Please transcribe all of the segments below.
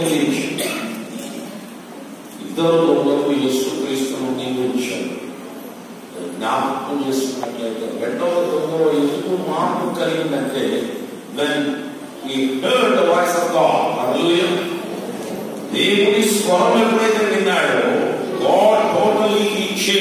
దొంగిలించి ఇద్దరు దొంగలు యేసుక్రీస్తును నిందించారు జ్ఞాపకం చేసుకున్నట్లయితే రెండవ దొంగలో ఎందుకు మార్పు కలిగిందంటే when he heard voice of God hallelujah దేవుని స్వరం ఎప్పుడైతే విన్నాడో గాడ్ టోటలీ ఇచ్చే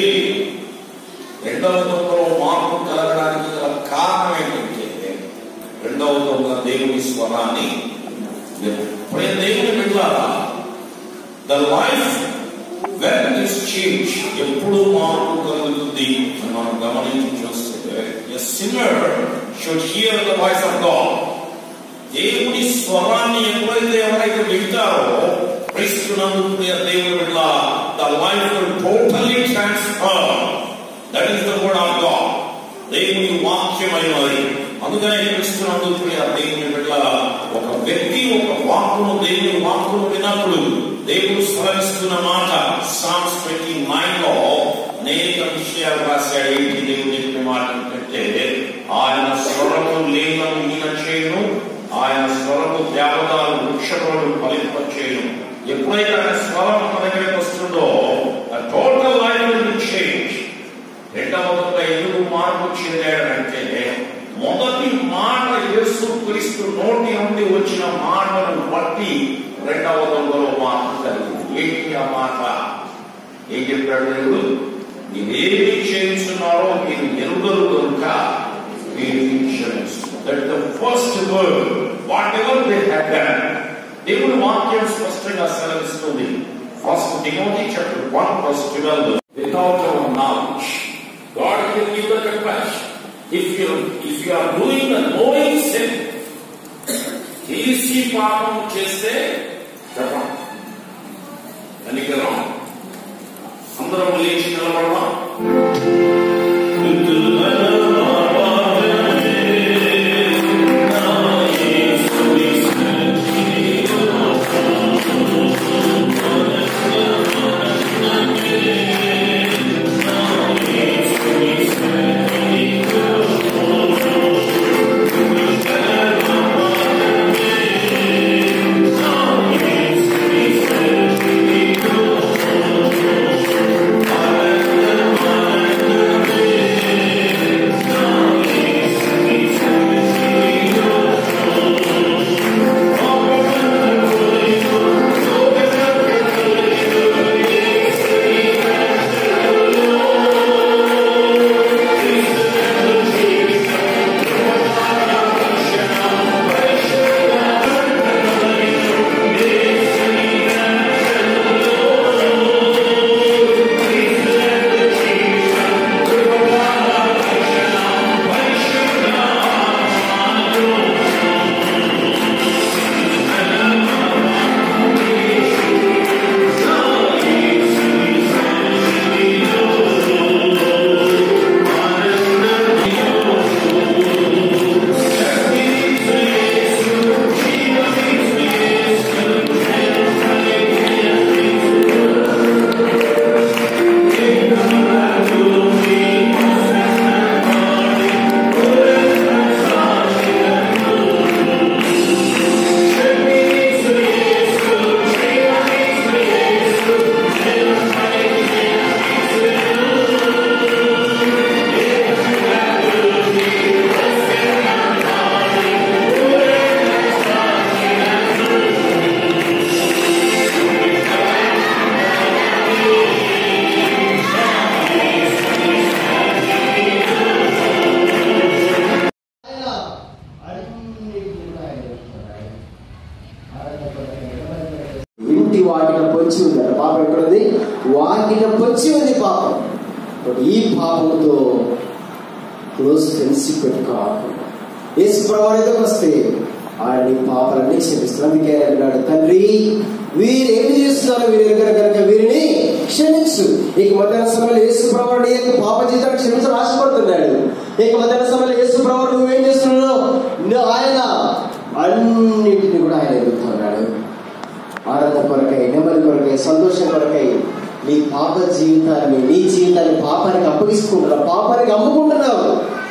రెండవ దొంగలో మార్పు కలగడానికి గల కారణం ఏంటంటే రెండవ దొంగ దేవుని స్వరాన్ని ఎప్పుడైతే దేవుని విన్నారా the life when is change ఎప్పుడు మార్పు కలుగుతుంది అని మనం గమనించి చూస్తే sinner should hear the voice of God దేవుని స్వరాన్ని ఎప్పుడైతే ఎవరైతే వింటారో క్రీస్తునందు ప్రియ దేవుని బిడ్డ the life will totally transfer that is the word of God దేవుని వాక్యమైనది అందుకనే క్రీస్తునందు ప్రియ దేవుని బిడ్డ ఒక వ్యక్తి ఒక వాక్కును దేవుని వాక్కును విన్నప్పుడు దేవుడు స్మరిస్తున్న మాట సామ్స్ ట్వంటీ నైన్ లో అనేక విషయాలు రాశాడు ఏంటి దేవుడు చెప్పిన మాట ఏంటంటే ఆయన స్వరము లేఖను ఈయన చేయను ఆయన స్వరము దేవతలు వృక్షములను ఫలింపచేయను ఎప్పుడైతే ఆయన స్వరం మన దగ్గరికి వస్తుందో టోటల్ లైఫ్ విల్ చేంజ్ రెండవ దొంగ ఎందుకు మార్పు చెందాడంటే మొదటి మాట యేసు క్రీస్తు నోటి నుండి వచ్చిన మాటను బట్టి రెండవ దొంగలో మార్పు కలిగింది ఏంటి ఆ మాట ఏం చెప్పాడు దేవుడు మీరేమి చేయించున్నారో మీరు ఎరుగరు కనుక మీరు క్షమిస్తున్నారు that the first word whatever they have done దేవుడు వాక్యం స్పష్టంగా సెలవిస్తుంది first Timothy chapter 1 verse 12 without our knowledge God can give the compassion if you if you are doing the knowing sin తెలిసి పాపం చేస్తే చెప్పండి కనికరం అందరం లేచి నిలబడదాం ఆయన అన్నిటిని కూడా ఆయన చేస్తున్నాడు. ఆయన ఆయన ఇంటి వాకిట పొంచి ఉంది పాపం ఎక్కడుంది వాకిట పొంచి ఉంది పాపం కాబట్టి ఈ పాపంతో క్లోజ్ ఫ్రెండ్స్ పెట్టుకోవాలి యేసు ప్రవాణితో వస్తే ఆయన నీ పాపాలన్నీ క్షమిస్తారు అందుకే ఆయన అన్నాడు తండ్రి వీరు ఏమి చేస్తున్నారు వీరు ఎరుగరు కనుక వీరిని క్షమించు ఇక మధ్యాహ్న సమయంలో యేసు ప్రవాడు నీ యొక్క పాప జీతాన్ని క్షమించ ఆశపడుతున్నాడు ఇక మధ్యాహ్న సమయంలో యేసు ప్రవాడు నువ్వేం చేస్తున్నావు నువ్వు ఆయన అన్నింటిని కూడా ఆయన ఎదుగుతున్నాడు ఆనంద కొరకై నెమ్మది కొరకై సంతోషం కొరకై నీ పాప జీవితాన్ని నీ జీవితాన్ని పాపానికి అప్పగిసుకుంటున్నావు పాపానికి అమ్ముకుంటున్నావు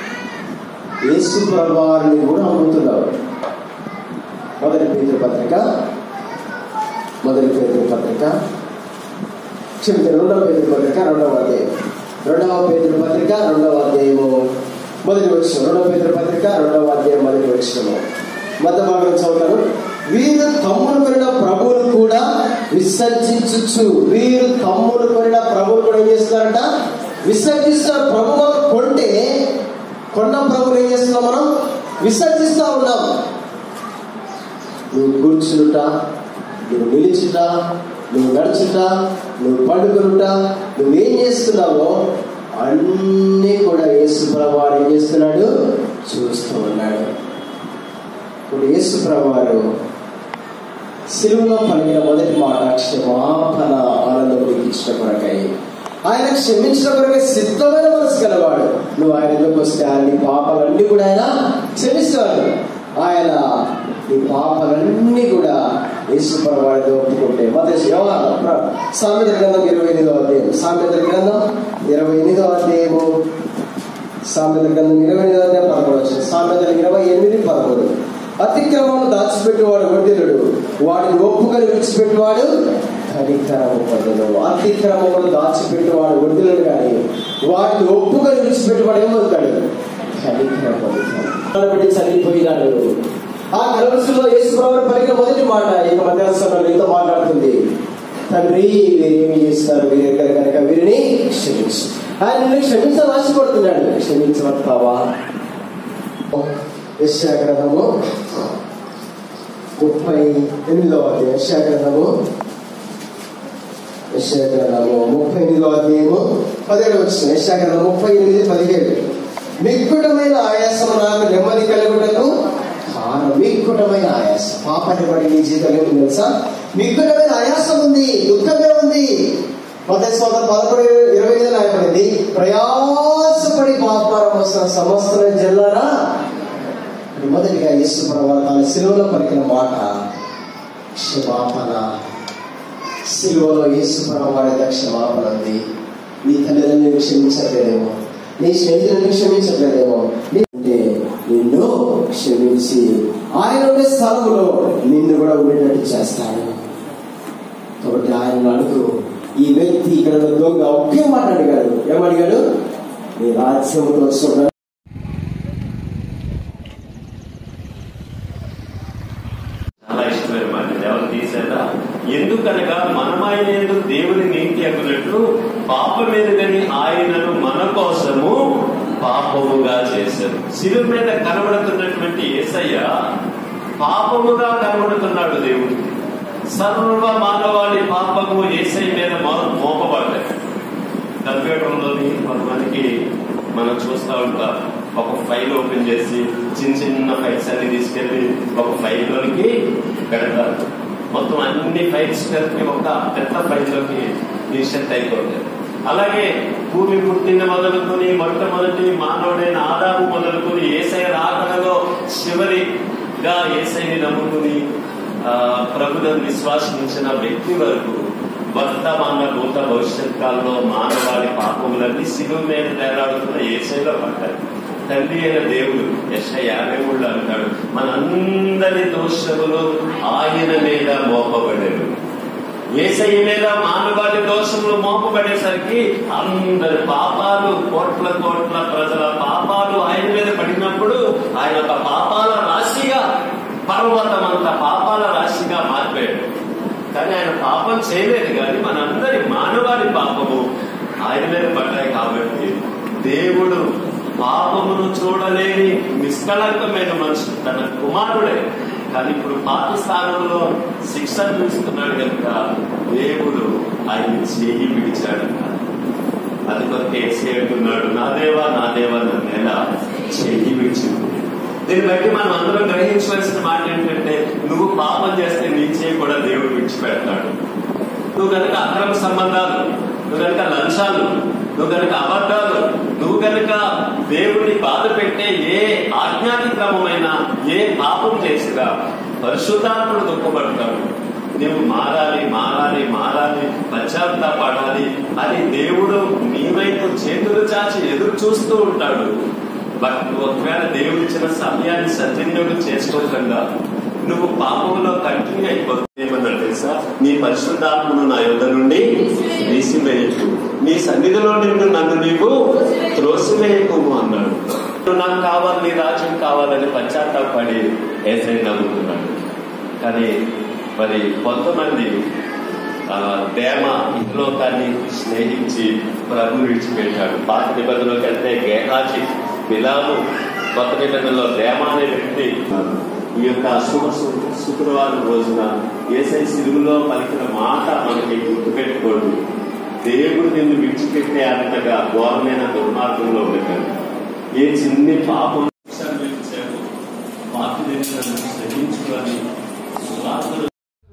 యేసు ప్రభావాన్ని కూడా అమ్ముతున్నావు మొదటి పేరు పత్రిక మొదటి పేదల పత్రిక క్షమించండి రెండవ పేదల పత్రిక రెండవ అధ్యాయం రెండవ పేదల పత్రిక రెండవ అధ్యాయము మొదటి వచ్చిన రెండవ పేదల పత్రిక రెండవ అధ్యాయం మొదటి వచ్చినము మధ్య భాగం చదువుతాను వీరు తమ్ముడు కొనిన ప్రభువును కూడా విసర్జించచ్చు వీరు తమ్ముడు కొనిన ప్రభువును కూడా ఏం చేస్తున్నారంట విసర్జిస్తారు ప్రభు మనం కొంటే కొన్న ప్రభువుని ఏం చేస్తున్నాం మనం విసర్జిస్తా ఉన్నాం నువ్వు కూర్చునుట నువ్వు నిలిచుట నువ్వు నడుచుట నువ్వు పడుకునుట నువ్వేం చేస్తున్నావో అన్నీ కూడా యేసు ప్రభువారు ఏం చేస్తున్నాడు చూస్తూ ఉన్నాడు ఇప్పుడు యేసు ప్రభువారు సిలువలో పలికిన మొదటి మాట క్షమాపణ ఆనందం ఇచ్చిన కొరకై ఆయన క్షమించిన కొరకై సిద్ధమైన మనసు గలవాడు నువ్వు ఆయన ఎందుకు వస్తే ఆయన నీ పాపాలన్నీ కూడా ఆయన క్షమిస్తాడు ఆయన నీ పాపాలన్నీ కూడా యేసు పరవాడితో ఒప్పుకుంటే మత సామెత గ్రంథం ఇరవై ఎనిమిదో అధ్యాయం సామెత గ్రంథం ఇరవై ఎనిమిదో అధ్యాయము సామెత గ్రంథం ఇరవై ఎనిమిదో అధ్యాయం పదకొండు వచ్చింది సామెతలు ఇరవై ఎనిమిది పదకొండు అతిక్రమం దాచిపెట్టేవాడు వడ్డీలుడు వాడిని ఒప్పుకొని విడిచిపెట్టేవాడు కనికరము పొందను అతిక్రమమును దాచిపెట్టేవాడు వడ్డీలుడు కానీ వాటిని ఒప్పుకొని విడిచిపెట్టేవాడు ఏమవుతాడు కనికరం పొందుతాడు పెట్టి చనిపోయినాడు ఆ కలవసులో యేసుప్రభు పలికిన మొదటి మాట ఇక మధ్యాహ్నం నీతో మాట్లాడుతుంది తండ్రి వీరు ఏమి చేస్తారు వీరి దగ్గర కనుక వీరిని క్షమించు ఆయన నిన్ను క్షమించాలని ఆశపడుతున్నాడు క్షమించమంటావా యశాగ్రంథము ముప్పై ఎనిమిదవ అధ్యాయం యశాగ్రంథము యశాగ్రంథము ముప్పై ఎనిమిదవ అధ్యాయము పదిహేడు వచ్చిన యశాగ్రంథం ముప్పై ఎనిమిది పదిహేడు మిక్కుటమైన ఆయాసం నాకు నెమ్మది కలుగుటకు కారణం మిక్కుటమైన ఆయాసం పాపని పడి నీ జీవితంలో ఏముంది తెలుసా మిక్కుటమైన ఆయాసం ఉంది దుఃఖమే ఉంది మొదటి సంవత్సరం పదకొండు ఇరవై ఎనిమిది రాయబడింది ప్రయాసపడి పాపారం వస్తున్న సంవత్సరం జిల్లారా మొదటిగా యేసు ప్రభావ తన సిలువలో పలికిన మాట క్షమాపణ సిలువలో యేసు ప్రభావ క్షమాపణ ఉంది నీ తల్లిదండ్రులను క్షమించట్లేదేమో నీ స్నేహితులను క్షమించట్లేదేమో అంటే నిన్ను క్షమించి ఆయన ఉండే స్థలంలో నిన్ను కూడా ఉండేటట్టు చేస్తాడు కాబట్టి ఆయన అడుగు ఈ వ్యక్తి ఇక్కడ ఉన్న దొంగ ఒకే మాట అడిగాడు ఏమడిగాడు నీ రాజ్యంలో చూడ చాలా ఇష్టమైన మాట ఇది ఎవరు తీసేదా ఎందుకనగా మనమైన ఎందుకు దేవుని నీతి అన్నట్లు పాపం మీదగని ఆయనను మన కోసము పాపముగా చేశారు శిలువ మీద కనబడుతున్నటువంటి ఏసయ్య పాపముగా కనబడుతున్నాడు దేవుడు సర్వ మానవాళి పాపము ఏసై మీద మో- మోపబడ్డాయి కంప్యూటర్లోని కొంతమందికి మనం చూస్తూ ఉంటాం ఒక ఫైల్ ఓపెన్ చేసి చిన్న చిన్న ఫైల్స్ అన్ని తీసుకెళ్లి ఒక ఫైల్లోనికి పెడతారు మొత్తం అన్ని ఫైల్స్ కలిపి ఒక పెద్ద ఫైల్లోకి ఇన్సెట్ అయిపోతాయి అలాగే భూమి పుట్టిన మొదలుకొని మొట్టమొదటి మానవుడైన ఆదాము మొదలుకొని ఏసై రాకడలో చివరిగా ఏసైని నమ్ముకుని ఆ, ప్రభులను విశ్వాసించిన వ్యక్తి వరకు వర్తమాన భూత భవిష్యత్ కాలంలో మానవాళి పాపములన్నీ శిలువ మీద తేలాడుతున్న ఏసైలో పడ్డాయి తండ్రి అయిన దేవుడు యశ యాభై మూడు అంటాడు మనందరి దోషములు ఆయన మీద మోపబడేవి ఏసయ్య మీద మానవాళి దోషములు మోపబడేసరికి అందరి పాపాలు కోట్ల కోట్ల ప్రజల పాపాలు ఆయన మీద పడినప్పుడు ఆయన ఒక పాపాల రాశిగా పర్వతం అంత పాపాల రాశిగా మారిపోయాడు కానీ ఆయన పాపం చేయలేదు కానీ మనందరి మానవాళి పాపము ఆయన మీద పడ్డాయి కాబట్టి దేవుడు పాపమును చూడలేని నిష్కళంకమైన మనిషి తన కుమారుడే కానీ ఇప్పుడు పాత స్థానంలో శిక్ష చూస్తున్నాడు కనుక దేవుడు ఆయన చేయి విడిచాడట అది కొరకు ఏసీ అంటున్నాడు నా దేవా నా దేవా నన్ను ఎలా చెయ్యి విడిచింది దీన్ని బట్టి మనం అందరం గ్రహించవలసిన మాట ఏంటంటే నువ్వు పాపం చేస్తే నీ చేయి కూడా దేవుడు విడిచిపెడతాడు నువ్వు కనుక అక్రమ సంబంధాలు నువ్వు కనుక లంచాలు నువ్వు కనుక అబద్ధాలు నువ్వు కనుక దేవుడిని బాధ పెట్టే ఏ ఆజ్ఞాతిక్రమమైన ఏ పాపం చేసినా పరిశుద్ధాత్ముడు దుఃఖపడతాడు నువ్వు మారాలి మారాలి మారాలి పశ్చాత్తాపడాలి అని దేవుడు నీ వైపు చేతులు చాచి ఎదురు చూస్తూ ఉంటాడు బట్ ఒకవేళ దేవుడు ఇచ్చిన సమయాన్ని సద్వినియోగం చేసుకోకుండా నువ్వు పాపంలో కంటిన్యూ అయిపోతుంది ఏమన్నాడు తెలుసా నీ పరిశుద్ధాత్మను నా యుద్ధ నుండి తీసివేయకు నీ సన్నిధిలో నిన్ను నన్ను నీవు త్రోసివేయకుము అన్నాడు నువ్వు నాకు కావాలి నీ రాజ్యం కావాలని పశ్చాత్తాపడి ఏసై నమ్ముకున్నాడు కానీ మరి కొంతమంది ఆ, దేమ ఇహలోకాన్ని స్నేహించి ప్రభు విడిచిపెట్టాడు పాత నిబంధనలోకి వెళ్తే గేహాజీ బిలాము కొత్త నిబంధనలో దేమ అనే వ్యక్తి ఈ యొక్క శుభ శు- శుక్రవారం రోజున ఏసై సిలుగులో పలికిన మాట మనకి గుర్తుపెట్టుకోండి దేవుడు నిన్ను విడిచిపెట్టే అంతగా ఘోరమైన దుర్మార్గంలో ఉండగలడు ఏ చిన్ని పాపం ఇచ్చాడు పాప క్షమించుకొని సువార్తను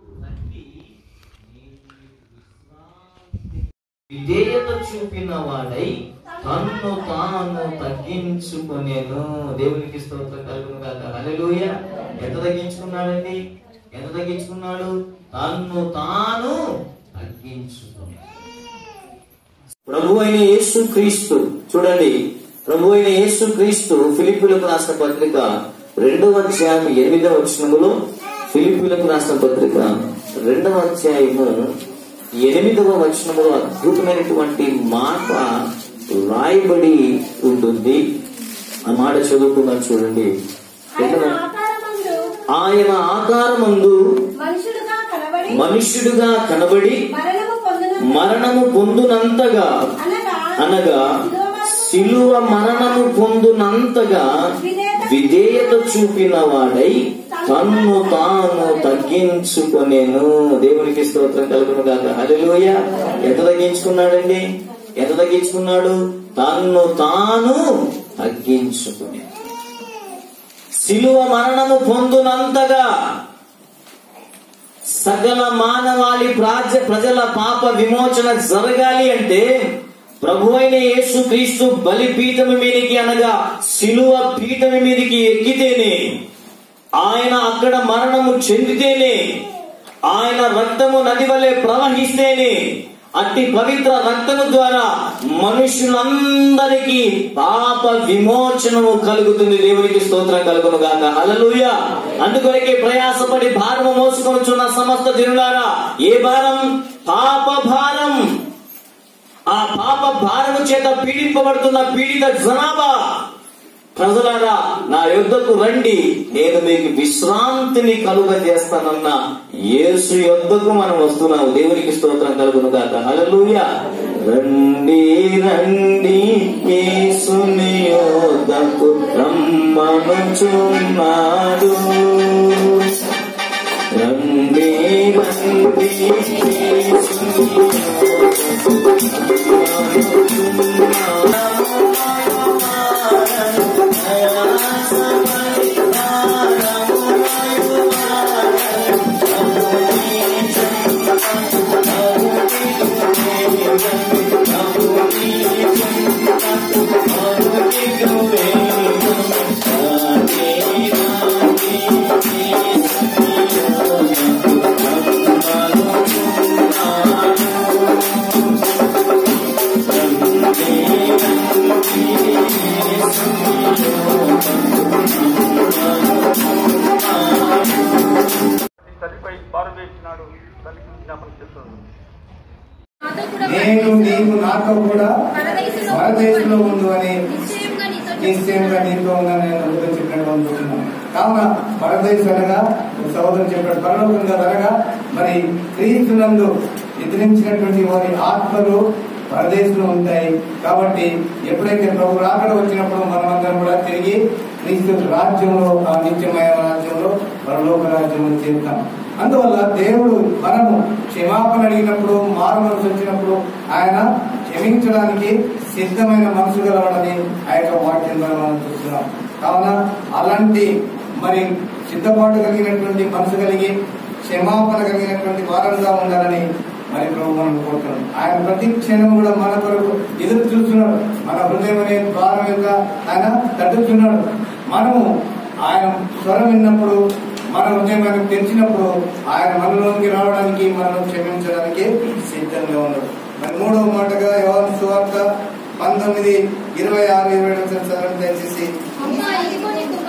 విధేయత చూపిన వాడై తన్ను తాను తగ్గించుకునేను దేవునికి స్తోత్రం కలుగును కాక హల్లెలూయా ఎంత తగ్గించుకున్నాడండి ఎంత తగ్గించుకున్నాడు తన్ను తాను తగ్గించుకునే ప్రభు అయిన యేసు క్రీస్తు చూడండి ప్రభు అయిన యేసు క్రీస్తు ఫిలిపిలకు రాసిన పత్రిక రెండవ అధ్యాయం ఎనిమిదవ వచనములో ఫిలిపిలకు రాసిన పత్రిక రెండవ అధ్యాయము ఎనిమిదవ వచనములో అద్భుతమైనటువంటి మాట రాయబడి ఉంటుంది ఆ మాట చదువుకున్నాను చూడండి ఆయన ఎక్కడ? ఆకారమందు ఆయన ఆకారమందు మనుషుడుగా కనబడి మనుష్యుడుగా కనబడి మరణము పొందిన మరణము పొందునంతగా అనగా అనగా శిలువ మరణము పొందునంతగా విధేయత చూపిన వాడై తన్ను తాను తగ్గించుకొనేను దేవునికి స్తోత్రం కలుగును కాక హల్లెలూయ ఎంత తగ్గించుకున్నాడండి ఎంత తగ్గించుకున్నాడు తన్ను తాను తగ్గించుకునే శిలువ మరణము పొందునంతగా సకల మానవాళి ప్రాజ ప్రజల పాప విమోచన జరగాలి అంటే ప్రభు అయిన యేసు క్రీస్తు బలిపీఠము మీదకి అనగా శిలువ పీఠము మీదకి ఎక్కితేనే ఆయన అక్కడ మరణము చెందితేనే ఆయన రక్తము నది వలె ప్రవహిస్తేనే అట్టి పవిత్ర రక్తము ద్వారా మనుషులందరికీ పాప విమోచనము కలుగుతుంది దేవునికి స్తోత్రం కలుగును గాక హల్లెలూయ అందుకొరకే ప్రయాసపడి భారము మోసుకొనుచున్న సమస్త జనులారా ఏ భారం పాప భారం ఆ పాప భారము చేత పీడింపబడుతున్న పీడిత జనాభా ప్రజలారా నా యొద్దకు రండి నేను మీకు విశ్రాంతిని కలుగజేస్తానన్న యేసు యొద్దకు మనం వస్తున్నాము దేవునికి స్తోత్రం కలుగును గాక హల్లెలూయ రండి రండి యేసుని యొద్దకు రమ్మనుచున్నాడు రండి రండి యేసుని తల్లిపై పారవేసినాడు తల్లికి విజ్ఞాపన చేస్తున్నాడు నాతో కూడా నేను నీకు నాతో కూడా పరదేశంలో పరదేశంలో ఉండు అని నిశ్చయంగా నీతో నిశ్చయంగా నీతో ఉందని నేను ముందు చెప్పినట్టు అనుకుంటున్నాను కావున పరదేశం అనగా సహోదరు చెప్పాడు పరలోకంగా అనగా మరి క్రీస్తునందు ఎదిరించినటువంటి వారి ఆత్మలు పరదేశంలో ఉంటాయి కాబట్టి ఎప్పుడైతే ప్రభు రాకడ వచ్చినప్పుడు మనమందరం కూడా తిరిగి క్రీస్తు రాజ్యంలో ఆ నిత్యమైన రాజ్యంలో పరలోక రాజ్యంలో చేరుతాం అందువల్ల దేవుడు మనము క్షమాపణ అడిగినప్పుడు మారు మనసు వచ్చినప్పుడు ఆయన క్షమించడానికి సిద్ధమైన మనసు గలవాడని ఆ యొక్క వాక్యం ద్వారా మనం చూస్తున్నాం కావున అలాంటి మరి సిద్ధపాటు కలిగినటువంటి మనసు కలిగి క్షమాపణ కలిగినటువంటి వారంగా ఉండాలని మరి ప్రభు మనం కోరుతున్నాం ఆయన ప్రతి క్షణం కూడా మన కొరకు ఎదురు చూస్తున్నాడు మన హృదయం అనే ద్వారం యొక్క ఆయన తట్టుతున్నాడు మనము ఆయన స్వరం విన్నప్పుడు మన హృదయం ఆయనకు తెరిచినప్పుడు ఆయన మనలోకి రావడానికి మనం క్షమించడానికి సిద్ధంగా ఉన్నాడు మరి మూడవ మాటగా యోహాను సువార్త పంతొమ్మిది ఇరవై ఆరు ఇరవై ఏడు చదవడం దయచేసి అమ్మా ఇదిగో నీ కుమారుడు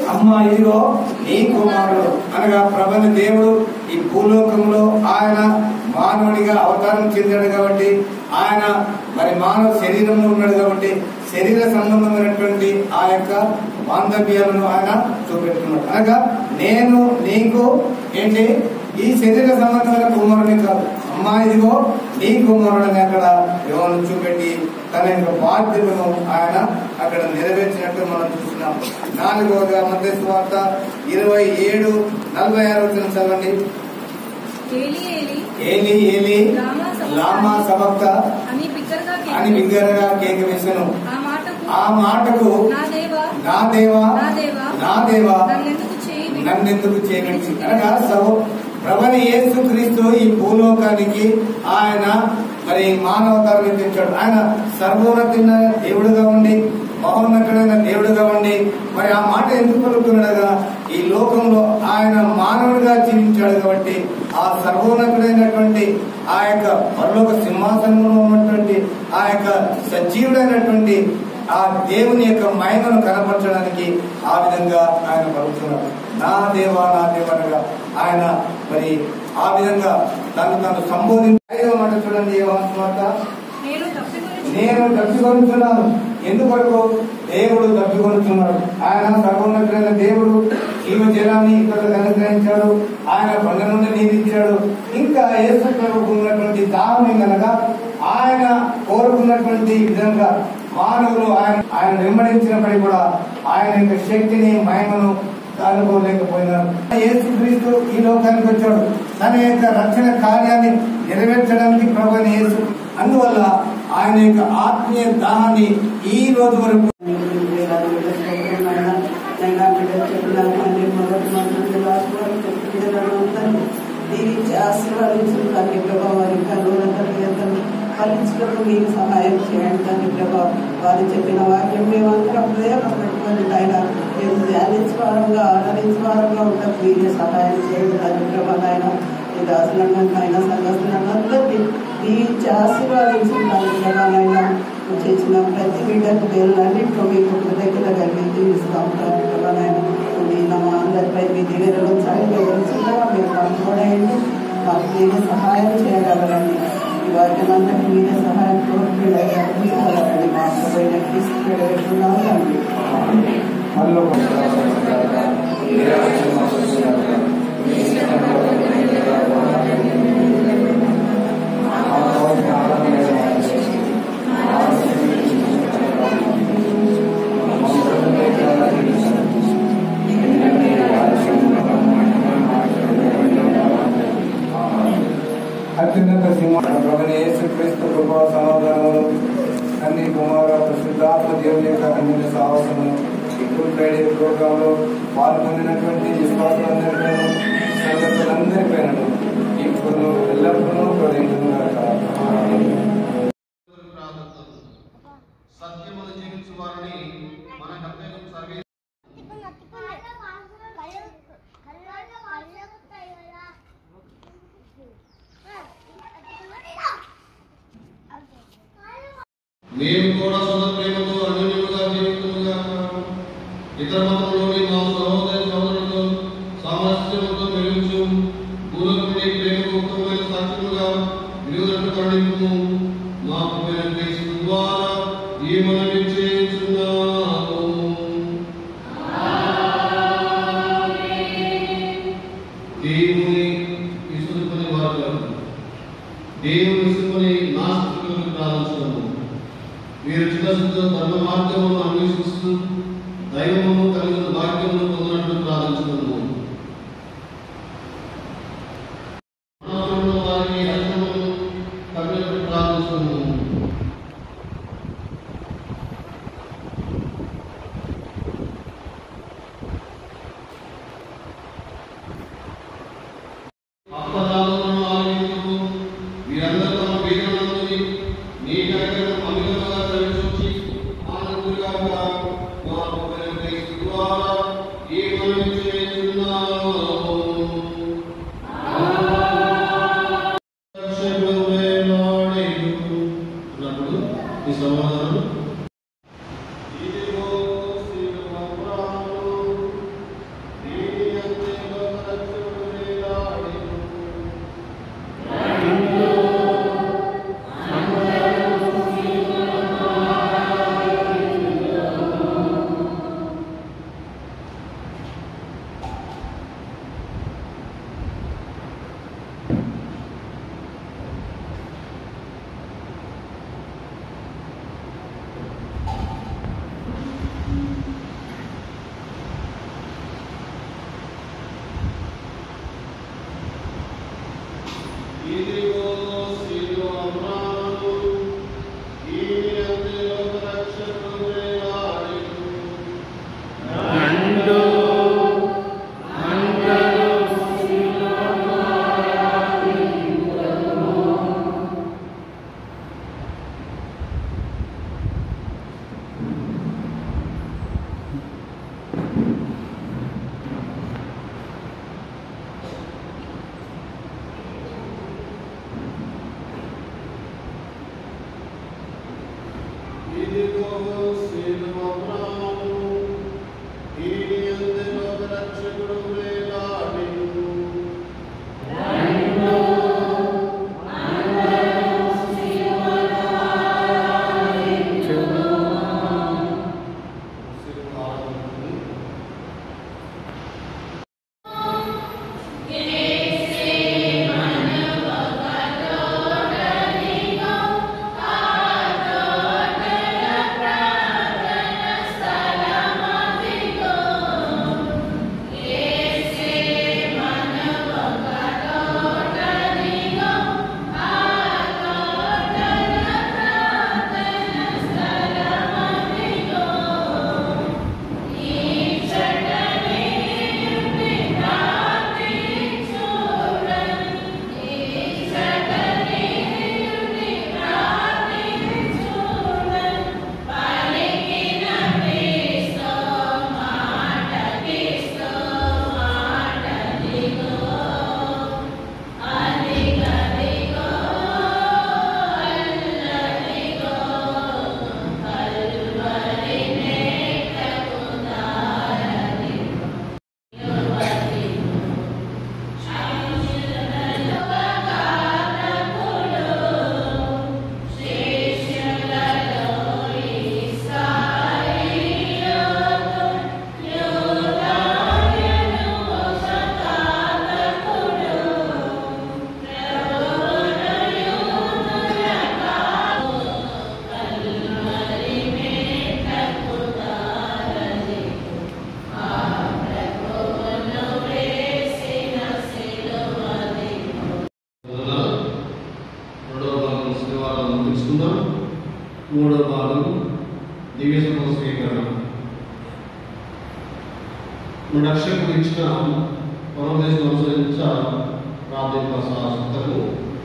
అమ్మ ఇదిగో నీ కుమారుడు అనగా ప్రబంధ దేవుడు ఈ భూలోకంలో ఆయన మానవుడిగా అవతారం చెందాడు కాబట్టి ఆయన మరి మానవ శరీరంలో ఉన్నాడు కాబట్టి శరీర సంబంధమైనటువంటి ఆ యొక్క బాంధవ్యాలను ఆయన చూపెట్టుకున్నాడు అనగా నేను నీకు ఏంటి ఈ శరీర సంబంధమైన కుమారుని కాదు అమ్మా ఇదిగో నీ కుమారుడని అక్కడ యోను చూపెట్టి తన యొక్క బాధ్యతను ఆయన అక్కడ నెరవేర్చినట్టు మనం చూస్తున్నాం నాలుగవగా మధ్య వార్త ఇరవై ఏడు నలభై ఆరు వచ్చిన చదవండి ఏలి ఏలి ఏలి ఏలి లామా సబక్తా లామా సబక్త అని బిగ్గరగా అని బిగ్గరగా కేక వేసను ఆ మాటకు ఆ మాటకు నా దేవా నా దేవా నా దేవా నా దేవా నన్నెందుకు చేయి నన్నెందుకు చేయనిచ్చి అనగా సౌ ప్రభని యేసు క్రీస్తు ఈ భూలోకానికి ఆయన మరి మానవతారం ఎత్తించాడు ఆయన సర్వోన్నతిన దేవుడుగా ఉండి మహోన్నతుడైన దేవుడుగా ఉండి మరి ఆ మాట ఎందుకు పలుకున్నాడుగా ఈ లోకంలో ఆయన మానవుడిగా జీవించాడు కాబట్టి ఆ సర్వోన్నతుడైనటువంటి ఆ యొక్క పరలోక సింహాసనంలో ఉన్నటువంటి ఆ యొక్క సజీవుడైనటువంటి ఆ దేవుని యొక్క మహిమను కనపరచడానికి ఆ విధంగా ఆయన పలుకుతున్నాడు నా దేవా నా దేవనగా ఆయన మరి ఆ విధంగా తను తను సంబోధించి ఐదవ మాట చూడండి ఏమంటున్నమాట నేను తప్పికొని నేను తప్పికొనుచున్నాను ఎందుకొరకు దేవుడు తప్పికొనుచున్నాడు ఆయన సర్వోన్నతుడైన దేవుడు జీవ జలాన్ని ఇతరులకు అనుగ్రహించాడు ఆయన బండ నుండి నీరించాడు ఇంకా యేసు ప్రభుకు ఉన్నటువంటి దాహం కనుక ఆయన కోరుకున్నటువంటి విధంగా మానవులు ఆయన ఆయన వెంబడించినప్పటికీ కూడా ఆయన యొక్క శక్తిని మహిమను అనుకోలేకపోయినారు యేసుక్రీస్తు ఈ లోకానికి వచ్చాడు తన యొక్క రక్షణ కార్యాన్ని నెరవేర్చడానికి ప్రభు యేసు అందువల్ల ఆయన యొక్క ఆత్మీయ దాహాన్ని ఈ రోజు వరకు దీవించి ఆశీర్వాదించిన తండ్రి ప్రభా వారి ఫలించడానికి మీరు సహాయం చేయండి తండ్రి ప్రభా వారు చెప్పిన వాక్యం మేమందరం హృదయంలో పెట్టుకొని ఆయన మేము ధ్యానించవారంగా ఆదరించవారంగా ఉండకు మీరే సహాయం చేయండి తండ్రి ప్రభా నాయన ఈ దాసులను ఆయన సంఘస్థులను అందరినీ దీవించి ఆశీర్వాదించిన తండ్రి ప్రభా నాయన నువ్వు చేసిన ప్రతి బిడ్డకు వేలన్నింటిలో మీకు కృతజ్ఞత కలిగి జీవిస్తాం తండ్రి ప్రభా నాయన మీ మా అందరిపై మీ దివ్యలో సాయంగా వెళ్తుండగా మీరు పంచుకోడండి మాకు మీరే సహాయం చేయగలరండి ఈ వాక్యం అందరికీ మీరే సహాయం కోరుకోగలరండి మాకు పోయిన క్రీస్తు పెడుతున్నాము తండ్రి మనలో అత్యున్నత సింహాసన ప్రభుని యేసుక్రీస్తు కృపా సమాధానములు అన్ని కుమార పరిశుద్ధాత్మ దేవుని యొక్క అన్ని సాహసములు ఈ గుడ్ ఫ్రైడే ప్రోగ్రామ్ లో పాల్గొనినటువంటి విశ్వాసులందరిపై సంగతులందరిపైన ఇప్పుడు ఎల్లప్పుడూ ప్రదేశము సత్యములు జీవించు వారిని మన కర్తవ్యం సర్వే మేము కూడా సొంత ప్రేమతో అన్యోన్యముగా జీవితముగా ఇతర మతంలోని మా సహోదరి సహోదరులతో సామరస్యముతో మెరుగుచు భూలోకముని ప్రేమకు ఉత్తమమైన సాక్ష్యముగా విలువలను కరుణింపుము మా ప్రియ క్రీస్తు ద్వారా ఈ మనవి చేయుచున్నాము దేవుని విసురుకుని వారు దేవుని విసురుకుని నాస్తికులను ప్రార్థిస్తున్నాము మీరు చిత్తశుద్ధితో ధర్మ మార్గమును అన్వేషిస్తూ దైవమును కలిగిన భాగ్యమును పొందినట్లు ప్రార్థిస్తున్నాము మానవులను వారి రక్షణను కలిగినట్లు ప్రార్థిస్తున్నాము అప్పదాలను ఆలయించు వీరందరూ తమ బీదలందరి నీ దగ్గర అమితంగా శ్రమించి ఆనందులుగా మా క్రీస్తు ద్వారా ఈ మనవి చేస్తున్నాము ఉన్నప్పుడు ఈ సమాధానం ఇదిగో శ్రీరాముడు ఇదిగో శిల్వప్రాణము దీని అందులో రక్షకుడు వేలాడిను రెండవ భాగం శనివారం తెలుసుకుందాం మూడవ భాగం దివ్య సభ స్వీకరణ మన రక్షకుడు ఇచ్చిన పరమదేశం అనుసరించ ప్రార్థింప శాస్త్రము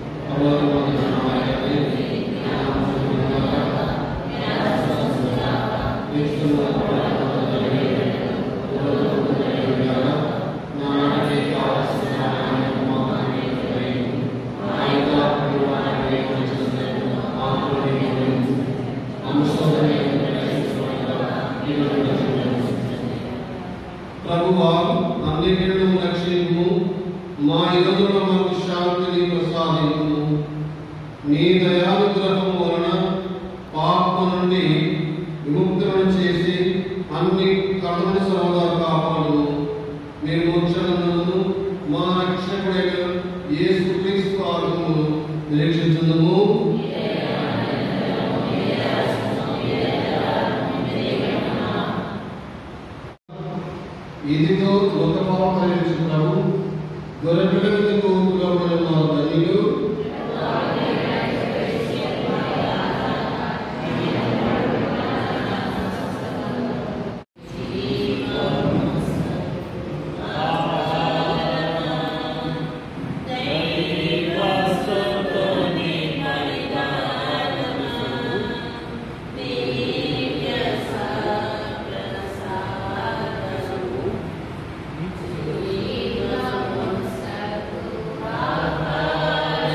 ప్రభువా అన్నిటిను రక్షింపు మా యోగుల మాకు శాంతిని ప్రసాదింపు నీ దయానుగ్రహం వలన పాప నుండి విముక్తులను చేసి అన్ని కడలను సర్వదా కాపాడు నిర్మోక్షణను మా రక్షకుడైన యేసు క్రీస్తు ఆగమను నిరీక్షించుందుము ఇదిగో ఒక పాప నిరీక్షిస్తున్నాము గొర్రెపిల్లలకు కోరుకున్న ధనియులు Amen.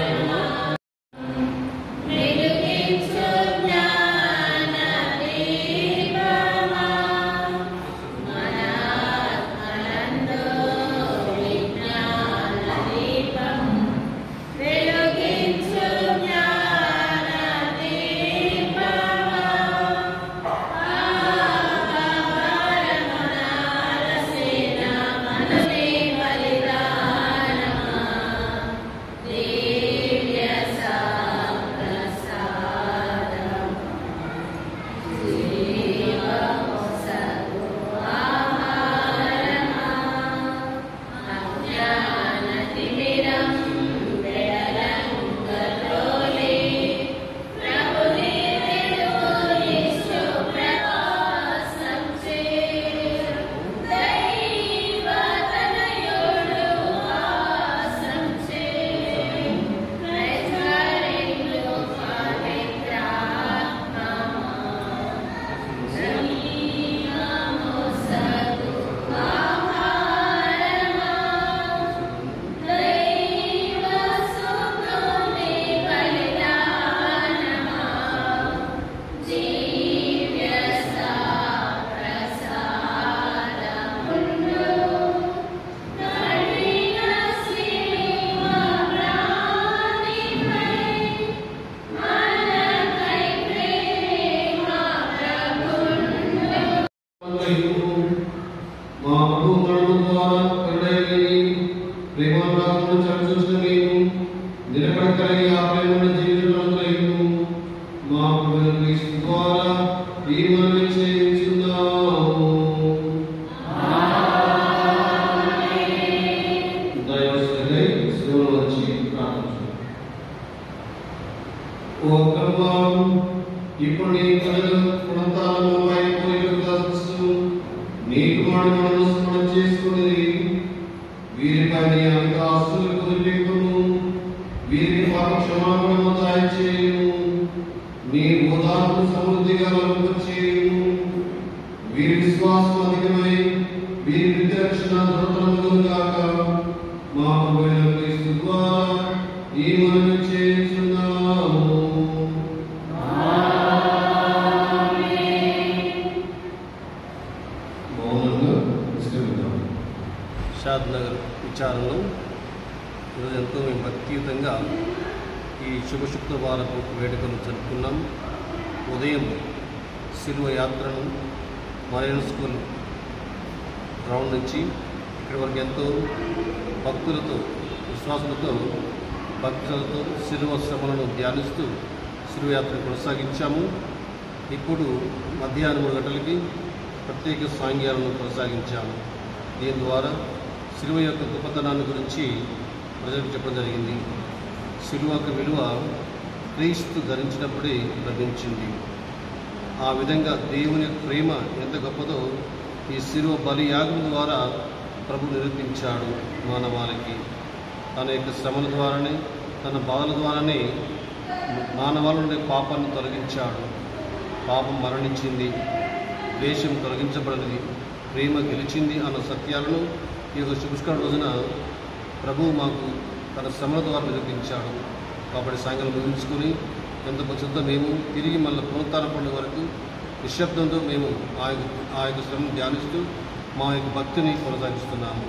క్రీస్తు ద్వారా ఈ మనవి చేయుచున్నాము దయవశులై శివులు వచ్చి ప్రార్థించు ఓ ప్రభువా ఇప్పుడు నీ కలగ పునతాలను వైపోయిస్తూ నీ కుమారుడు మనము స్మరణ చేసుకుని వీరిపై నీ అంత ఆస్తులు కుదిరిపును వీరికి పాప క్షమాపణము దయచేయుము నీ ఓదార్పు సమృద్ధిగా చేయము వీరి విశ్వాసం అధికమై వీరి విద్యరక్షణ దృఢతరములు కాక మా ప్రభువైన క్రీస్తు ద్వారా ఈ మనవి చేస్తున్నాము మౌనంగా విశ్రమిద్దాం షాద్ నగర్ విచారణలో ఈరోజు ఎంతో మేము భక్తియుతంగా ఈ శుభ శుక్రవారపు వేడుకను జరుపుకున్నాం ఉదయం శిలువ యాత్రను మరైన స్కూల్ గ్రౌండ్ నుంచి ఇక్కడి వరకు ఎంతో భక్తులతో విశ్వాసులతో భక్తులతో శిలువ శ్రమలను ధ్యానిస్తూ శిలువ యాత్ర కొనసాగించాము ఇప్పుడు మధ్యాహ్నం మూడు గంటలకి ప్రత్యేక సాంగ్యాలను కొనసాగించాము దీని ద్వారా శిలువ యొక్క గొప్పతనాన్ని గురించి ప్రజలకు చెప్పడం జరిగింది శిలువ యొక్క విలువ క్రీస్తు ధరించినప్పుడే లభించింది ఆ విధంగా దేవుని యొక్క ప్రేమ ఎంత గొప్పదో ఈ శిలువ బలియాగం ద్వారా ప్రభు నిరూపించాడు మానవాళికి తన యొక్క శ్రమల ద్వారానే తన బాధల ద్వారానే మానవాళ నుండి పాపాన్ని తొలగించాడు పాపం మరణించింది ద్వేషం తొలగించబడినది ప్రేమ గెలిచింది అన్న సత్యాలను ఈ యొక్క శుభస్కర రోజున ప్రభువు మాకు తన శ్రమల ద్వారా నిరూపించాడు కాబట్టి సాయంకాలం ముగించుకొని ఎంత ప్రసిద్ధ మేము తిరిగి మళ్ళీ పునరుత్థాన పండుగ వరకు నిశ్శబ్దంతో మేము ఆ యొక్క ఆ యొక్క శ్రమను ధ్యానిస్తూ మా యొక్క భక్తిని కొనసాగిస్తున్నాము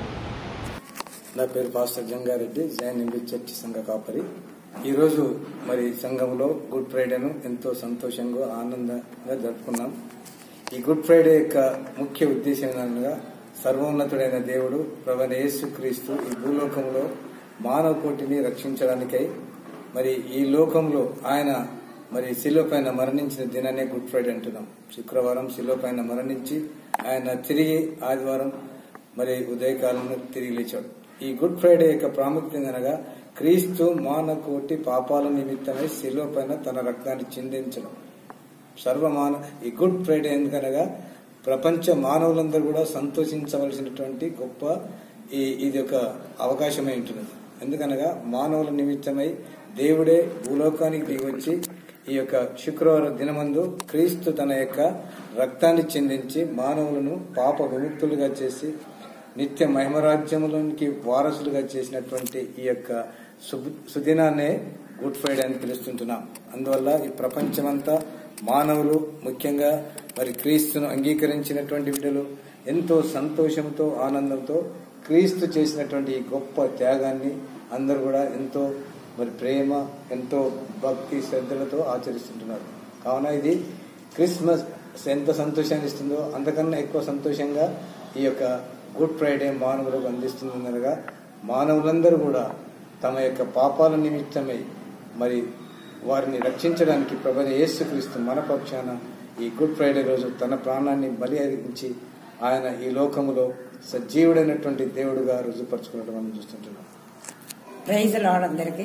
నా పేరు పాస్టర్ జంగారెడ్డి జైన్ ఎంబీ చర్చి సంఘ కాపరి ఈరోజు మరి సంఘంలో గుడ్ ఫ్రైడేను ఎంతో సంతోషంగా ఆనందంగా జరుపుకున్నాం ఈ గుడ్ ఫ్రైడే యొక్క ముఖ్య ఉద్దేశం ఏంటనగా సర్వోన్నతుడైన దేవుడు ప్రవణ యేసుక్రీస్తు ఈ భూలోకంలో మానవ కోటిని రక్షించడానికై మరి ఈ లోకంలో ఆయన మరి శిలువ పైన మరణించిన దినాన్ని గుడ్ ఫ్రైడే అంటున్నాం శుక్రవారం శిలువ పైన మరణించి ఆయన తిరిగి ఆదివారం మరి ఉదయకాలంలో తిరిగి లేచాడు ఈ గుడ్ ఫ్రైడే యొక్క ప్రాముఖ్యత అనగా క్రీస్తు మానకోటి పాపాల నిమిత్తమై శిలువ పైన తన రక్తాన్ని చిందించడం సర్వమాన ఈ గుడ్ ఫ్రైడే ఎందుకనగా ప్రపంచ మానవులందరూ కూడా సంతోషించవలసినటువంటి గొప్ప ఈ ఇది ఒక అవకాశమై ఉంటున్నది ఎందుకనగా మానవుల నిమిత్తమై దేవుడే భూలోకానికి దిగివచ్చి ఈ యొక్క శుక్రవార దినమందు క్రీస్తు తన యొక్క రక్తాన్ని చెందించి మానవులను పాప విముక్తులుగా చేసి నిత్య మహిమరాజ్యములోనికి వారసులుగా చేసినటువంటి ఈ యొక్క శుభ- సుదినాన్నే గుడ్ ఫ్రైడే అని పిలుస్తుంటున్నాం అందువల్ల ఈ ప్రపంచమంతా మానవులు ముఖ్యంగా మరి క్రీస్తును అంగీకరించినటువంటి బిడ్డలు ఎంతో సంతోషంతో ఆనందంతో క్రీస్తు చేసినటువంటి ఈ గొప్ప త్యాగాన్ని అందరూ కూడా ఎంతో మరి ప్రేమ ఎంతో భక్తి శ్రద్ధలతో ఆచరిస్తుంటున్నారు కావున ఇది క్రిస్మస్ ఎంత సంతోషాన్ని ఇస్తుందో అంతకన్నా ఎక్కువ సంతోషంగా ఈ యొక్క గుడ్ ఫ్రైడే మానవులకు అందిస్తుందనగా మానవులందరూ కూడా తమ యొక్క పాపాల నిమిత్తమై మరి వారిని రక్షించడానికి ప్రభు యేసుక్రీస్తు మన పక్షాన ఈ గుడ్ ఫ్రైడే రోజు తన ప్రాణాన్ని బలి అర్పించి ఆయన ఈ లోకములో సజీవుడైనటువంటి దేవుడుగా రుజుపరచుకోవడం మనం చూస్తుంటున్నాం ప్రైజ్ లాడ్ అందరికీ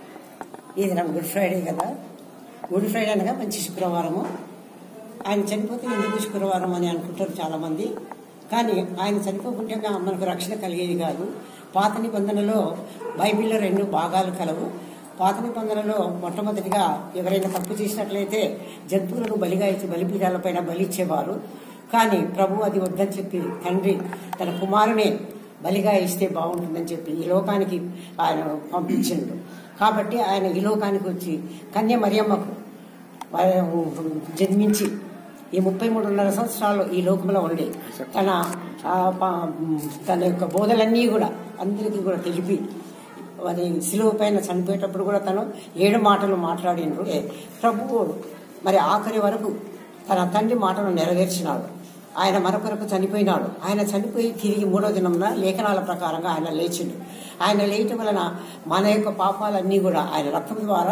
ఇది నా గుడ్ ఫ్రైడే కదా గుడ్ ఫ్రైడే అనగా మంచి శుక్రవారము ఆయన చనిపోతే ఎందుకు శుక్రవారం అని అనుకుంటారు చాలా మంది కానీ ఆయన చనిపోకుంటే మనకు రక్షణ కలిగేది కాదు పాత నిబంధనలో బైబిల్లో రెండు భాగాలు కలవు పాత నిబంధనలో మొట్టమొదటిగా ఎవరైనా తప్పు చేసినట్లయితే జంతువులను బలిగా ఇచ్చి బలిపీఠాలపైన బలిచ్చేవారు కానీ ప్రభు అది వద్దని చెప్పి తండ్రి తన కుమారునే బలిగా ఇస్తే బాగుంటుందని చెప్పి ఈ లోకానికి ఆయన పంపించిండు కాబట్టి ఆయన ఈ లోకానికి వచ్చి కన్య మరియమ్మకు జన్మించి ఈ ముప్పై మూడున్నర సంవత్సరాలు ఈ లోకంలో ఉండి తన ఆ, ప- తన యొక్క బోధలన్నీ కూడా అందరికీ కూడా తెలిపి అది సిలువ పైన చనిపోయేటప్పుడు కూడా తను ఏడు మాటలు మాట్లాడిండ్రు ఏ, ప్రభువు మరి ఆఖరి వరకు తన తండ్రి మాటను నెరవేర్చినాడు ఆయన మరొకరకు చనిపోయినాడు ఆయన చనిపోయి తిరిగి మూడో దినంన లేఖనాల ప్రకారంగా ఆయన లేచిండు ఆయన లేయటం వలన మన యొక్క పాపాలన్నీ కూడా ఆయన రక్తం ద్వారా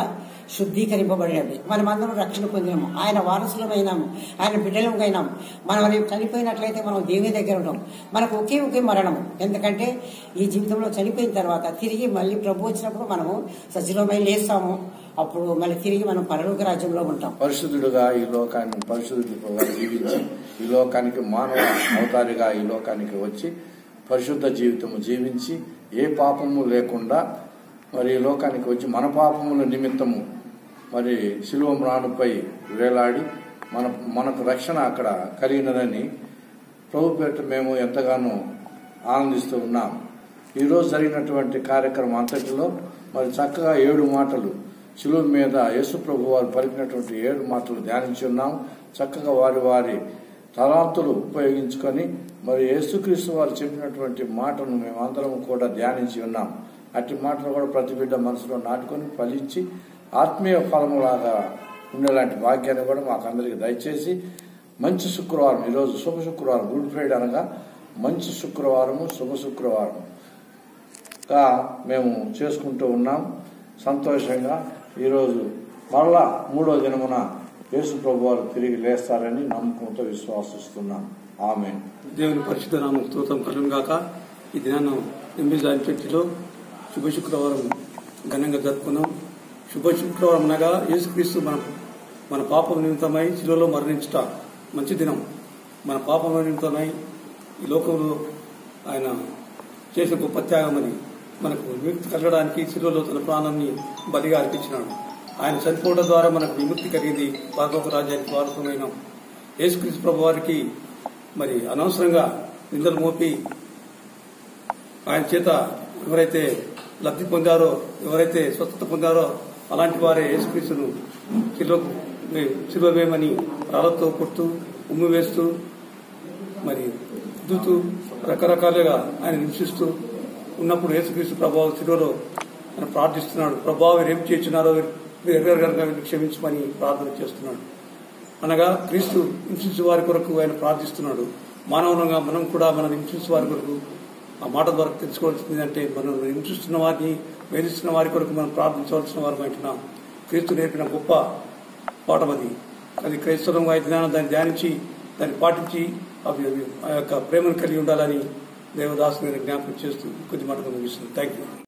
శుద్ధీకరింపబడినవి మనమందరం రక్షణ పొందినాము ఆయన వారసులమైనాము ఆయన బిడ్డలమైనాము మనం రేపు చనిపోయినట్లయితే మనం దేవుని దగ్గర ఉంటాం మనకు ఒకే ఒకే మరణము ఎందుకంటే ఈ జీవితంలో చనిపోయిన తర్వాత తిరిగి మళ్ళీ ప్రభు వచ్చినప్పుడు మనము సజీవమై లేస్తాము అప్పుడు మళ్ళీ తిరిగి మనం పరలోక రాజ్యంలో ఉంటాం పరిశుద్ధుడుగా ఈ లోకాన్ని పరిశుద్ధుడిగా జీవించి ఈ లోకానికి మానవ అవతారిగా ఈ లోకానికి వచ్చి పరిశుద్ధ జీవితము జీవించి ఏ పాపము లేకుండా మరి ఈ లోకానికి వచ్చి మన పాపముల నిమిత్తము మరి శిలువ మ్రాణుపై వేలాడి మన మనకు రక్షణ అక్కడ కలిగినదని ప్రభు పేట మేము ఎంతగానో ఆనందిస్తూ ఉన్నాం ఈరోజు జరిగినటువంటి కార్యక్రమం అంతటిలో మరి చక్కగా ఏడు మాటలు శిలువ మీద యేసు ప్రభు వారు పలికినటువంటి ఏడు మాటలు ధ్యానించి ఉన్నాం చక్కగా వారి వారి తలాంతులు ఉపయోగించుకొని మరి యేసుక్రీస్తు వారు చెప్పినటువంటి మాటను మేమందరం కూడా ధ్యానించి ఉన్నాం అట్టి మాటలు కూడా ప్రతి బిడ్డ మనసులో నాటుకొని ఫలించి ఆత్మీయ ఫలములాగా ఉండేలాంటి భాగ్యాన్ని కూడా మాకు అందరికి దయచేసి మంచి శుక్రవారం ఈరోజు శుభ శుక్రవారం గుడ్ ఫ్రైడే అనగా మంచి శుక్రవారము శుభ శుక్రవారం గా మేము చేసుకుంటూ ఉన్నాం సంతోషంగా ఈరోజు మళ్ళా మూడో దినమున యేసు ప్రభు వారు తిరిగి లేస్తారని నమ్మకంతో విశ్వాసిస్తున్నాం ఆమె దేవుని పరిశుద్ధ నామం స్తోత్రం కలుగును గాక ఈ దినాన్ని ఎంబీ జాయిన్ చర్చిలో శుభ శుక్రవారం ఘనంగా జరుపుకున్నాం శుభ శుక్రవారం అనగా యేసుక్రీస్తు మన మన పాపం నిమిత్తమై శిలువలో మరణించుట మంచి దినం మన పాపం నిమిత్తమై ఈ లోకంలో ఆయన చేసిన గొప్ప త్యాగమని మనకు విముక్తి కలగడానికి శిలువలో తన ప్రాణాన్ని బలిగా అర్పించినాడు ఆయన చనిపోవడం ద్వారా మనకు విముక్తి కలిగింది పరలోక రాజ్యానికి వారసమైన యేసుక్రీస్తు ప్రభు వారికి మరి అనవసరంగా నిందలు మోపి ఆయన చేత ఎవరైతే లబ్ధి పొందారో ఎవరైతే స్వస్థత పొందారో అలాంటి వారే యేసుక్రీస్తును శిలువకు శిలువ వేయమని రాళ్లతో కొడుతూ ఉమ్మి వేస్తూ మరి దుతూ రకరకాలుగా ఆయన హింసిస్తూ ఉన్నప్పుడు యేసుక్రీస్తు ప్రభావం శిలువలో ఆయన ప్రార్థిస్తున్నాడు ప్రభావం ఏం చేస్తున్నారో ఎర్రగా క్షమించమని ప్రార్థన చేస్తున్నాడు అనగా క్రీస్తు హింసించే వారి కొరకు ఆయన ప్రార్థిస్తున్నాడు మానవులంగా మనం కూడా మనం హింసించే వారి కొరకు ఆ మాట ద్వారా తెలుసుకోవాల్సింది అంటే మనం హింసిస్తున్న వారిని వేధిస్తున్న వారి కొరకు మనం ప్రార్థించవలసిన వారు అంటున్నాం క్రీస్తు నేర్పిన గొప్ప పాఠం అది అది క్రైస్తవం అయితే దాన్ని ధ్యానించి దాన్ని పాటించి అవి అవి ఆ యొక్క ప్రేమను కలిగి ఉండాలని దేవదాసు జ్ఞాపకం చేస్తూ కొద్ది మాటలు ముగిస్తుంది థ్యాంక్ యూ